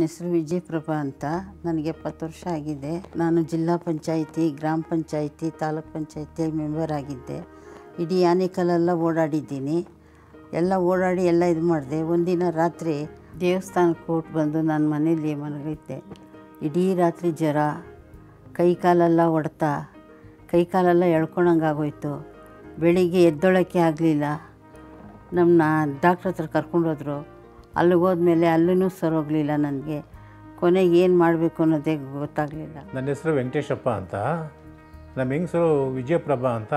ಹೆಸರು ವಿಜಯಪ್ರಭಾ ಅಂತ ನನಗೆ ಎಪ್ಪತ್ತು ವರ್ಷ ಆಗಿದೆ ನಾನು ಜಿಲ್ಲಾ ಪಂಚಾಯಿತಿ ಗ್ರಾಮ ಪಂಚಾಯಿತಿ ತಾಲೂಕ್ ಪಂಚಾಯಿತಿ ಮೆಂಬರ್ ಆಗಿದ್ದೆ ಇಡೀ ಆನೇಕಲೆಲ್ಲ ಓಡಾಡಿದ್ದೀನಿ ಎಲ್ಲ ಓಡಾಡಿ ಎಲ್ಲ ಇದು ಮಾಡಿದೆ ಒಂದಿನ ರಾತ್ರಿ ದೇವಸ್ಥಾನಕ್ಕೆ ಹೋಗಿ ಬಂದು ನಾನು ಮನೇಲಿ ಮಲಗಿದ್ದೆ ಇಡೀ ರಾತ್ರಿ ಜ್ವರ ಕೈ ಕಾಲೆಲ್ಲ ಹೊಡ್ತ ಕೈ ಕಾಲೆಲ್ಲ ಎಳ್ಕೊಳಂಗೆ ಆಗೋಯ್ತು ಬೆಳಿಗ್ಗೆ ಎದ್ದೊಳಕ್ಕೆ ಆಗಲಿಲ್ಲ ನಮ್ಮನ್ನ ಡಾಕ್ಟ್ರ್ ಹತ್ರ ಕರ್ಕೊಂಡೋದ್ರು ಅಲ್ಲಿಗೆ ಹೋದ್ಮೇಲೆ ಅಲ್ಲೂ ಸರೋಗಲಿಲ್ಲ ನನಗೆ ಕೊನೆಗೆ ಏನು ಮಾಡಬೇಕು ಅನ್ನೋದೇ ಗೊತ್ತಾಗಲಿಲ್ಲ ನನ್ನ ಹೆಸರು ವೆಂಕಟೇಶಪ್ಪ ಅಂತ ನಮ್ಮ ಹೆಂಗಸರು ವಿಜಯಪ್ರಭಾ ಅಂತ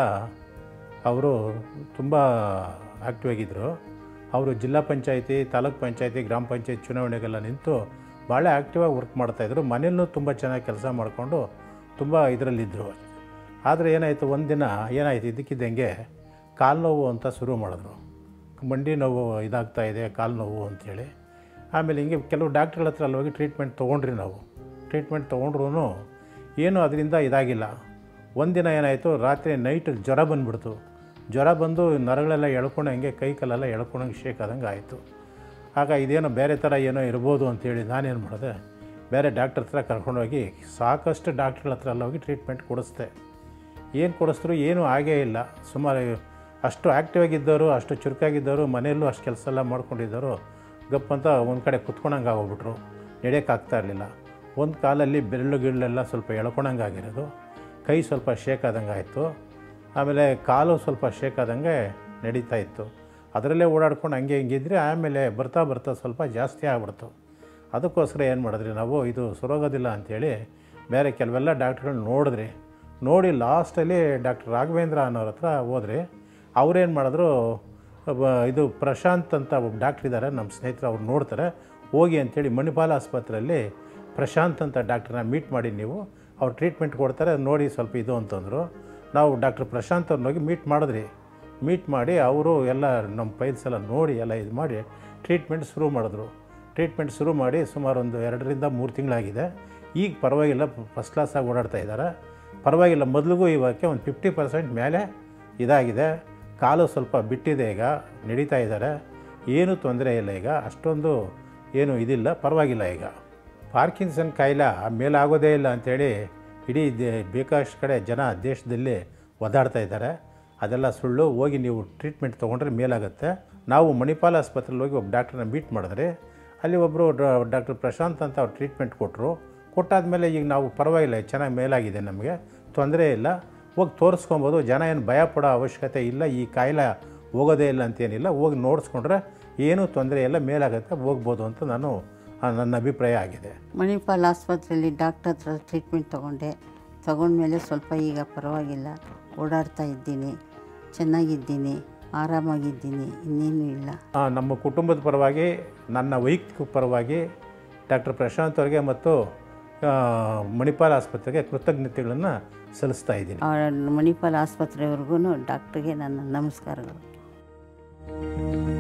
ಅವರು ತುಂಬ ಆ್ಯಕ್ಟಿವ್ ಆಗಿದ್ದರು ಅವರು ಜಿಲ್ಲಾ ಪಂಚಾಯತಿ ತಾಲೂಕ್ ಪಂಚಾಯತಿ ಗ್ರಾಮ ಪಂಚಾಯತ್ ಚುನಾವಣೆಗೆಲ್ಲ ನಿಂತು ಭಾಳ ಆ್ಯಕ್ಟಿವಾಗಿ ವರ್ಕ್ ಮಾಡ್ತಾಯಿದ್ರು ಮನೆಯಲ್ಲೂ ತುಂಬ ಚೆನ್ನಾಗಿ ಕೆಲಸ ಮಾಡಿಕೊಂಡು ತುಂಬ ಇದರಲ್ಲಿದ್ದರು ಆದರೆ ಏನಾಯಿತು ಒಂದಿನ ಏನಾಯಿತು ಇದಕ್ಕಿದ್ದಂಗೆ ಕಾಲು ನೋವು ಅಂತ ಶುರು ಮಾಡಿದ್ರು ಮಂಡಿ ನೋವು ಇದಾಗ್ತಾ ಇದೆ ಕಾಲು ನೋವು ಅಂಥೇಳಿ ಆಮೇಲೆ ಹಿಂಗೆ ಕೆಲವು ಡಾಕ್ಟ್ರುಗಳ ಹತ್ರ ಅಲ್ಲಿ ಹೋಗಿ ಟ್ರೀಟ್ಮೆಂಟ್ ತೊಗೊಂಡ್ರಿ ನಾವು ಟ್ರೀಟ್ಮೆಂಟ್ ತೊಗೊಂಡ್ರು ಏನೂ ಅದರಿಂದ ಇದಾಗಿಲ್ಲ ಒಂದಿನ ಏನಾಯಿತು ರಾತ್ರಿ ನೈಟ್ ಜ್ವರ ಬಂದುಬಿಡ್ತು ಜ್ವರ ಬಂದು ನರಗಳೆಲ್ಲ ಎಳ್ಕೊಂಡು ಹಂಗೆ ಕೈ ಕಾಲೆಲ್ಲ ಎಳ್ಕೊಂಡಂಗೆ ಶೇಕ್ ಆದಂಗೆ ಆಯಿತು ಆಗ ಇದೇನೋ ಬೇರೆ ಥರ ಏನೋ ಇರ್ಬೋದು ಅಂತೇಳಿ ನಾನೇನು ಮಾಡಿದೆ ಬೇರೆ ಡಾಕ್ಟ್ರ್ ಹತ್ರ ಕರ್ಕೊಂಡೋಗಿ ಸಾಕಷ್ಟು ಡಾಕ್ಟ್ರುಗಳ ಹತ್ರ ಎಲ್ಲ ಹೋಗಿ ಟ್ರೀಟ್ಮೆಂಟ್ ಕೊಡಿಸ್ದೆ ಏನು ಕೊಡಿಸಿದ್ರು ಏನೂ ಆಗೇ ಇಲ್ಲ ಸುಮಾರು ಅಷ್ಟು ಆ್ಯಕ್ಟಿವ್ ಆಗಿದ್ದವರು ಅಷ್ಟು ಚುರುಕಾಗಿದ್ದವರು ಮನೆಯಲ್ಲೂ ಅಷ್ಟು ಕೆಲಸ ಎಲ್ಲ ಮಾಡ್ಕೊಂಡಿದ್ದವರು ಗಪ್ಪಂತ ಒಂದು ಕಡೆ ಕುತ್ಕೊಂಡಂಗೆ ಆಗೋಗ್ಬಿಟ್ರು ನಡೆಯೋಕ್ಕಾಗ್ತಾ ಇರಲಿಲ್ಲ ಒಂದು ಕಾಲಲ್ಲಿ ಬೆರಳು ಗಿರಳೆಲ್ಲ ಸ್ವಲ್ಪ ಎಳ್ಕೊಂಡಂಗೆ ಆಗಿರೋದು ಕೈ ಸ್ವಲ್ಪ ಶೇಕ್ ಆದಂಗೆ ಆಯಿತು ಆಮೇಲೆ ಕಾಲು ಸ್ವಲ್ಪ ಶೇಕ್ ಆದಂಗೆ ನಡೀತಾ ಇತ್ತು ಅದರಲ್ಲೇ ಓಡಾಡ್ಕೊಂಡು ಹಂಗೆ ಹಿಂಗಿದ್ರೆ ಆಮೇಲೆ ಬರ್ತಾ ಬರ್ತಾ ಸ್ವಲ್ಪ ಜಾಸ್ತಿ ಆಗ್ಬಿಡ್ತು ಅದಕ್ಕೋಸ್ಕರ ಏನು ಮಾಡಿದ್ರಿ ನಾವು ಇದು ಸುರೋಗೋದಿಲ್ಲ ಅಂಥೇಳಿ ಬೇರೆ ಕೆಲವೆಲ್ಲ ಡಾಕ್ಟ್ರುಗಳನ್ನ ನೋಡಿದ್ರಿ ನೋಡಿ ಲಾಸ್ಟಲ್ಲಿ ಡಾಕ್ಟರ್ ರಾಘವೇಂದ್ರ ಅನ್ನೋರ ಹತ್ರ ಹೋದ್ರಿ ಅವ್ರೇನು ಮಾಡಿದ್ರು ಒಬ್ಬ ಇದು ಪ್ರಶಾಂತ್ ಅಂತ ಒಬ್ಬ ಡಾಕ್ಟ್ರ್ ಇದ್ದಾರೆ ನಮ್ಮ ಸ್ನೇಹಿತರು ಅವ್ರು ನೋಡ್ತಾರೆ ಹೋಗಿ ಅಂಥೇಳಿ ಮಣಿಪಾಲ ಆಸ್ಪತ್ರೆಯಲ್ಲಿ ಪ್ರಶಾಂತ್ ಅಂತ ಡಾಕ್ಟ್ರನ್ನ ಮೀಟ್ ಮಾಡಿ ನೀವು ಅವ್ರು ಟ್ರೀಟ್ಮೆಂಟ್ ಕೊಡ್ತಾರೆ ಅದ್ ನೋಡಿ ಸ್ವಲ್ಪ ಇದು ಅಂತಂದರು ನಾವು ಡಾಕ್ಟರ್ ಪ್ರಶಾಂತ್ ಅವ್ರನ್ನ ಹೋಗಿ ಮೀಟ್ ಮಾಡಿದ್ರಿ ಮೀಟ್ ಮಾಡಿ ಅವರು ಎಲ್ಲ ನಮ್ಮ ಫೈಲ್ಸ್ ಎಲ್ಲ ನೋಡಿ ಎಲ್ಲ ಇದು ಮಾಡಿ ಟ್ರೀಟ್ಮೆಂಟ್ ಶುರು ಮಾಡಿದ್ರು ಟ್ರೀಟ್ಮೆಂಟ್ ಶುರು ಮಾಡಿ ಸುಮಾರು ಒಂದು ಎರಡರಿಂದ ಮೂರು ತಿಂಗಳಾಗಿದೆ ಈಗ ಪರವಾಗಿಲ್ಲ ಫಸ್ಟ್ ಕ್ಲಾಸಾಗಿ ಓಡಾಡ್ತಾ ಇದ್ದಾರೆ ಪರವಾಗಿಲ್ಲ ಮೊದಲಿಗೂ ಇವಾಗೆ ಒಂದು ಫಿಫ್ಟಿ ಪರ್ಸೆಂಟ್ ಮೇಲೆ ಇದಾಗಿದೆ ಕಾಲು ಸ್ವಲ್ಪ ಬಿಟ್ಟಿದೆ ಈಗ ನಡೀತಾ ಇದ್ದಾರೆ ಏನೂ ತೊಂದರೆ ಇಲ್ಲ ಈಗ ಅಷ್ಟೊಂದು ಏನು ಇದಿಲ್ಲ ಪರವಾಗಿಲ್ಲ ಈಗ ಪಾರ್ಕಿನ್ಸನ್ ಕಾಯಿಲೆ ಮೇಲಾಗೋದೇ ಇಲ್ಲ ಅಂಥೇಳಿ ಇಡೀ ದೇ ಬೇಕಾದಷ್ಟು ಕಡೆ ಜನ ದೇಶದಲ್ಲಿ ಒದಾಡ್ತಾ ಇದ್ದಾರೆ ಅದೆಲ್ಲ ಸುಳ್ಳು ಹೋಗಿ ನೀವು ಟ್ರೀಟ್ಮೆಂಟ್ ತೊಗೊಂಡ್ರೆ ಮೇಲಾಗುತ್ತೆ ನಾವು ಮಣಿಪಾಲ್ ಆಸ್ಪತ್ರೆಯಲ್ಲಿ ಹೋಗಿ ಒಬ್ಬ ಡಾಕ್ಟ್ರನ್ನ ಮೀಟ್ ಮಾಡಿದ್ರೆ ಅಲ್ಲಿ ಒಬ್ಬರು ಡಾಕ್ಟರ್ ಪ್ರಶಾಂತ್ ಅಂತ ಅವ್ರು ಟ್ರೀಟ್ಮೆಂಟ್ ಕೊಟ್ಟರು ಕೊಟ್ಟಾದಮೇಲೆ ಈಗ ನಾವು ಪರವಾಗಿಲ್ಲ ಚೆನ್ನಾಗಿ ಮೇಲಾಗಿದೆ ನಮಗೆ ತೊಂದರೆ ಇಲ್ಲ ಹೋಗಿ ತೋರಿಸ್ಕೊಬೋದು ಜನ ಏನು ಭಯ ಪಡೋ ಅವಶ್ಯಕತೆ ಇಲ್ಲ ಈ ಕಾಯಿಲೆ ಹೋಗೋದೇ ಇಲ್ಲ ಅಂತೇನಿಲ್ಲ ಹೋಗಿ ನೋಡಿಸ್ಕೊಂಡ್ರೆ ಏನೂ ತೊಂದರೆ ಇಲ್ಲ ಮೇಲಾಗುತ್ತೆ ಹೋಗ್ಬೋದು ಅಂತ ನಾನು ಆ, ನನ್ನ ಅಭಿಪ್ರಾಯ ಆಗಿದೆ ಮಣಿಪಾಲ್ ಆಸ್ಪತ್ರೆಯಲ್ಲಿ ಡಾಕ್ಟರ್ ಹತ್ರ ಟ್ರೀಟ್ಮೆಂಟ್ ತೊಗೊಂಡೆ ತೊಗೊಂಡ್ಮೇಲೆ ಸ್ವಲ್ಪ ಈಗ ಪರವಾಗಿಲ್ಲ ಓಡಾಡ್ತಾ ಇದ್ದೀನಿ ಚೆನ್ನಾಗಿದ್ದೀನಿ ಆರಾಮಾಗಿದ್ದೀನಿ ಇನ್ನೇನು ಇಲ್ಲ ಆ, ನಮ್ಮ ಕುಟುಂಬದ ಪರವಾಗಿ ನನ್ನ ವೈಯಕ್ತಿಕ ಪರವಾಗಿ ಡಾಕ್ಟರ್ ಪ್ರಶಾಂತ್ ಅವರಿಗೆ ಮತ್ತು ಆ, ಮಣಿಪಾಲ್ ಆಸ್ಪತ್ರೆಗೆ ಕೃತಜ್ಞತೆಗಳನ್ನು ಸಲ್ಲಿಸ್ತಾ ಇದ್ದೀನಿ ಆ ಮಣಿಪಾಲ್ ಆಸ್ಪತ್ರೆವರೆಗೂ ಡಾಕ್ಟ್ರಿಗೆ ನನ್ನ ನಮಸ್ಕಾರಗಳು